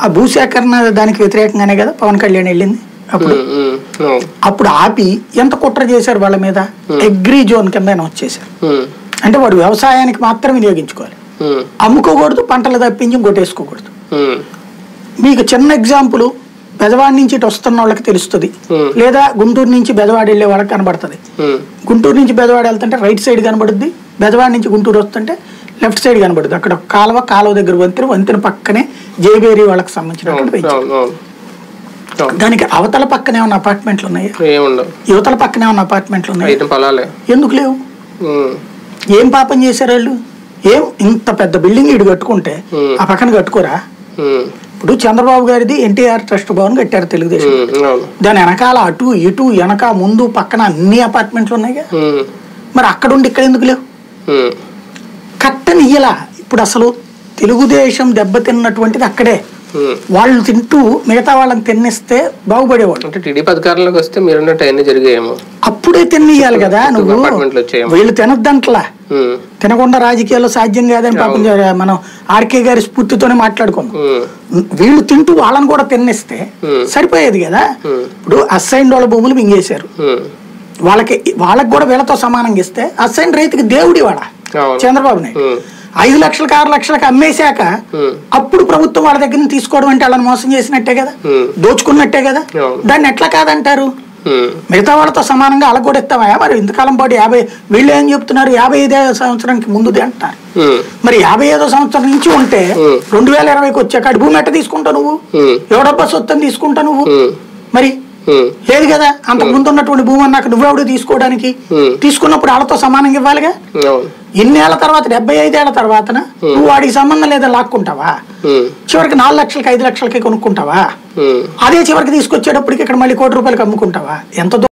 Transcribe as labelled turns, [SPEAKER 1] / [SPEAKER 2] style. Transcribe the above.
[SPEAKER 1] ఆ భూసేకరణ దానికి వ్యతిరేకంగానే కదా పవన్ కళ్యాణ్ వెళ్ళింది అప్పుడు
[SPEAKER 2] ఉమ్, ఉమ్, అవును.
[SPEAKER 1] అప్పుడు ఆపి ఎంత కుట్ర చేశారు వాళ్ళ మీద అగ్రి జోన్ కింద వచ్చేసారు
[SPEAKER 2] ఉమ్,
[SPEAKER 1] అంటే వాడు వ్యవసాయానికి మాత్రం వినియోగించుకోవాలి
[SPEAKER 2] ఉమ్,
[SPEAKER 1] అమ్ముకోకూడదు పంటలు తప్పించి కొట్టేసుకోకూడదు
[SPEAKER 2] ఉమ్,
[SPEAKER 1] మీకు చిన్న ఎగ్జాంపుల్ బెజవాడ నుంచి ఇటు వస్తున్న వాళ్ళకి తెలుస్తుంది
[SPEAKER 2] Hmm.
[SPEAKER 1] లేదా గుంటూరు నుంచి బెజవాడ వెళ్ళే వాళ్ళకి కనబడుతుంది
[SPEAKER 2] ఉమ్,
[SPEAKER 1] గుంటూరు నుంచి బెజవాడ వెళ్తుంటే రైట్ సైడ్ కనబడుద్ది బెజవాడ నుంచి గుంటూరు వస్తుంటే లెఫ్ట్ సైడ్ కనబడుద్ది అక్కడ ఒక కాలువ కాలువ దగ్గర వంతెన వంతెన పక్కనే జేబేరి వాళ్ళకి సంబంధించినటువంటి
[SPEAKER 2] అవును
[SPEAKER 1] పెంచారు
[SPEAKER 2] అవును అవును అవును
[SPEAKER 1] దానికి అవతల పక్కనే ఉన్న అపార్ట్మెంట్లు ఉన్నాయా
[SPEAKER 2] ఏముండవు
[SPEAKER 1] యువతల పక్కనే ఉన్న అపార్ట్మెంట్లు ఉన్నాయా
[SPEAKER 2] అయితే పొలాలే
[SPEAKER 1] ఎందుకు లేవు
[SPEAKER 2] ఉమ్,
[SPEAKER 1] ఏం పాపం చేశారు వాళ్ళు ఏం ఇంత పెద్ద బిల్డింగ్ ఇటు కట్టుకుంటే
[SPEAKER 2] Hmm.
[SPEAKER 1] ఆ పక్కన కట్టుకోరా
[SPEAKER 2] ఉమ్,
[SPEAKER 1] ఇప్పుడు చంద్రబాబు గారిది ఎన్టీఆర్ ట్రస్ట్ భవన్ కట్టారు తెలుగుదేశం
[SPEAKER 2] ఉమ్, అవును
[SPEAKER 1] దాని వెనకాల అటు ఇటు వెనక ముందు పక్కన అన్ని అపార్ట్మెంట్లు ఉన్నాయిగా
[SPEAKER 2] ఉమ్,
[SPEAKER 1] మరి అక్కడ ఉండి ఇక్కడ ఎందుకు లేవు
[SPEAKER 2] ఉమ్,
[SPEAKER 1] కట్టని ఇయ్యలా ఇప్పుడు అసలు తెలుగుదేశం దెబ్బతిన్నటువంటిది అక్కడే
[SPEAKER 2] ఉమ్.
[SPEAKER 1] వాళ్ళు తింటూ మిగతా వాళ్ళని తిన్నిస్తే బాగుపడేవాళ్ళు
[SPEAKER 2] అంటే టీడీపీ అధికారంలోకి వస్తే మీరున్నట్టు అవన్నీ జరిగాయేమో
[SPEAKER 1] అప్పుడే తిన్నియాలి కదా నువ్వు
[SPEAKER 2] అపార్ట్మెంట్లు వచ్చాయేమో
[SPEAKER 1] వీళ్ళు తినద్దంట్లా
[SPEAKER 2] ఉమ్,
[SPEAKER 1] తినకుండా రాజకీయాల్లో సాధ్యం కాదని పాపం మనం ఆర్కే గారి స్ఫూర్తితోనే మాట్లాడుకుందాం
[SPEAKER 2] ఉమ్,
[SPEAKER 1] వీళ్ళు తింటూ వాళ్ళని కూడా తిన్నిస్తే
[SPEAKER 2] Hmm.
[SPEAKER 1] సరిపోయేది కదా
[SPEAKER 2] Hmm.
[SPEAKER 1] ఇప్పుడు అసైన్ వాళ్ళ భూములు మింగేశారు
[SPEAKER 2] ఉమ్,
[SPEAKER 1] వాళ్ళకి వాళ్ళకి కూడా వీళ్ళతో సమానంగా ఇస్తే అసైన్ రైతుకి దేవుడి వాడ
[SPEAKER 2] అవును
[SPEAKER 1] చంద్రబాబు నాయుడు
[SPEAKER 2] ఉమ్,
[SPEAKER 1] ఐదు లక్షలకు ఆరు లక్షలకు అమ్మేశాక
[SPEAKER 2] ఉమ్,
[SPEAKER 1] అప్పుడు ప్రభుత్వం వాళ్ళ దగ్గర నుంచి తీసుకోవడం అంటే వాళ్ళని మోసం చేసినట్టే కదా
[SPEAKER 2] ఉమ్,
[SPEAKER 1] దోచుకున్నట్టే కదా
[SPEAKER 2] అవును.
[SPEAKER 1] దాన్ని ఎట్లా కాదంటారు
[SPEAKER 2] ఉమ్,
[SPEAKER 1] మిగతా వాళ్ళతో సమానంగా వాళ్ళకి కూడా ఇస్తావా మరి ఇంతకాలం పాటు యాభై వీళ్ళు ఏం చెప్తున్నారు యాభై ఐదో సంవత్సరానికి ముందుది అంటున్నారు
[SPEAKER 2] ఉమ్,
[SPEAKER 1] మరి యాభై ఐదో సంవత్సరం నుంచి ఉంటే
[SPEAKER 2] ఉమ్.
[SPEAKER 1] రెండు వేల ఇరవైకి వచ్చాక అటు భూమి ఎట్ట తీసుకుంటావు నువ్వు
[SPEAKER 2] ఉమ్,
[SPEAKER 1] ఎవడబ్బా సొత్తని తీసుకుంటావు నువ్వు
[SPEAKER 2] ఉమ్,
[SPEAKER 1] మరి
[SPEAKER 2] ఉమ్,
[SPEAKER 1] లేదు కదా అంతకు ముందు ఉన్నటువంటి భూమి అన్నాక నువ్వెవడు తీసుకోవడానికి
[SPEAKER 2] ఉమ్.
[SPEAKER 1] తీసుకున్నప్పుడు వాళ్ళతో సమానంగా ఇవ్వాలిగా
[SPEAKER 2] అవును
[SPEAKER 1] ఇన్నేళ్ల తర్వాత డెబ్బై ఐదేళ్ల తర్వాత నువ్వు వాడికి సంబంధం లేదా లాక్కుంటావా
[SPEAKER 2] ఉమ్,
[SPEAKER 1] చివరికి నాలుగు లక్షలకి ఐదు లక్షలకి కొనుక్కుంటావా
[SPEAKER 2] ఉమ్.
[SPEAKER 1] అదే చివరికి తీసుకొచ్చేటప్పటికి ఇక్కడ మళ్ళీ కోటి రూపాయలకి అమ్ముకుంటావా ఎంత